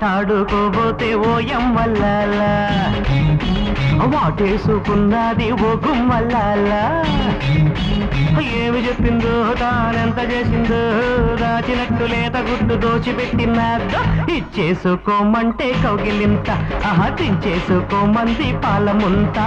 మాట్లాడుకోబోతే ఓ ఎమ్మల్లాల వాటేసుకున్నది ఓ గుమ్మల్లాల ఏమి చెప్పిందో తానెంత చేసిందో దాచినట్టు లేత గుట్టు దోచిపెట్టినాదో ఇచ్చేసుకోమంటే కౌగిలింత ఆహా దించేసుకోమంది పాలముంతా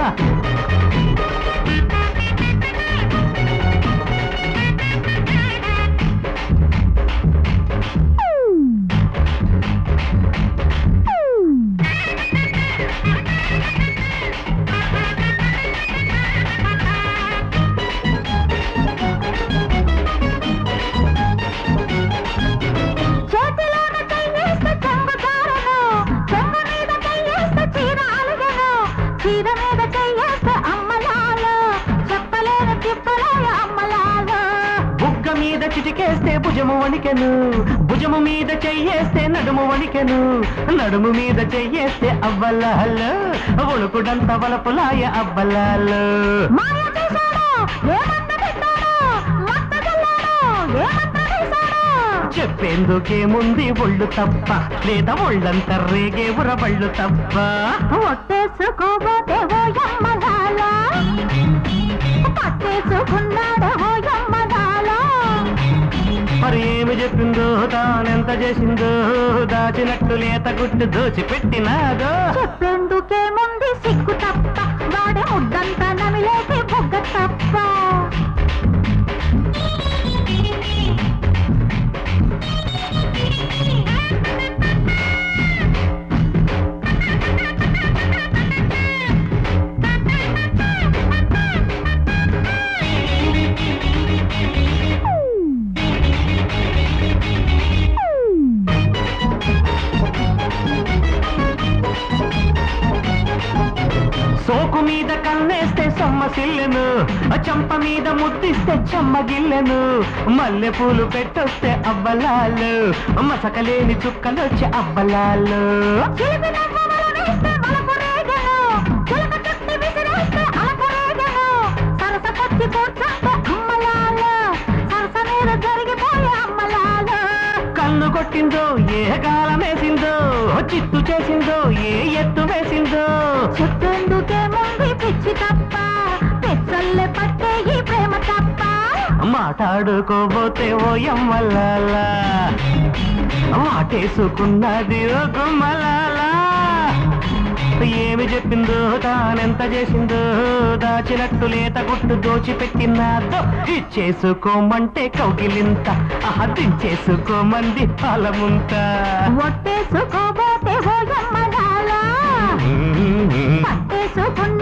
చేతిలోన చెయ్యేస్తే చెంగు జారను చెంగు మీద చెయ్యేస్తే చీర అలుగను చీర మీద చెయ్యేస్తే అమ్మలాలు చెప్పలేని తిప్పలేయ అమ్మలాలు బుగ్గ మీద చిటికేస్తే భుజము వణికెను భుజము మీద చెయ్యేస్తే నడుము వణికెను నడుము మీద చెయ్యేస్తే అవ్వలాలు ఒడుకుడంత వలపులాయ అవ్వలాలు మాయ చేశాడు ఏమంత పెట్టాడు మత్త చల్లాడు ఏమంత వేశాడు చెప్పేందుకేముంది ఒళ్ళు తప్ప లేదా ఒళ్ళంత రేగే ఉరబళ్ళు తప్ప ఒట్టేసుకోబోతే ఓ యమ్మగాల పట్టేసుకున్నాడు ఓ యమ్మగాల మరి ఏమి చెప్పిందో తానెంత చేసిందో దాచినట్టు లేత గుట్టు దోచిపెట్టినాదో చెప్పేందుకేముంది సిగ్గు తప్ప వాడే ముద్దంతా నమిలేసి బుగ్గ తప్ప సోకు మీద కన్నేస్తే సొమ్మసిల్లెను చంప మీద ముద్దిస్తే చెమ్మగిల్లెను మల్లె పూలు పెట్టొస్తే అవ్వలాలు మసకలేని చుక్కలొచ్చి అవ్వలాలు చిలిపి నవ్వులు వేస్తే మలపు రేగెను చిలక చుట్టి విసిరేస్తే అలపు రేగెను సరస కొచ్చి కూర్చుంటే అమ్మలాలు సరస మీద జరిగిపోయే అమ్మలాలు కన్ను కొట్టిందో ఏ కాలమేసిందో చిత్తు చేసిందో ఏ ఎత్తు వేసిందో చెప్పేందుకే ముందు పిచ్చి తప్ప పెచ్చల్లే పట్టే ఈ ప్రేమ తప్ప మాట్లాడుకోబోతే ఓ ఎమ్మలాలా వాటేసుకున్నది ఓ గుమ్మలాలా ఏమి చెప్పిందో తానెంత చేసిందో దాచినట్టు లేత గుట్టు దోచిపెట్టినాదో ఇచ్చేసుకోమంటే కౌగిలింత అహదించేసుకోమంది పాలముంత ఒట్టేసుకోబోతే ఓ యమ్మగాల పట్టేసుకున్న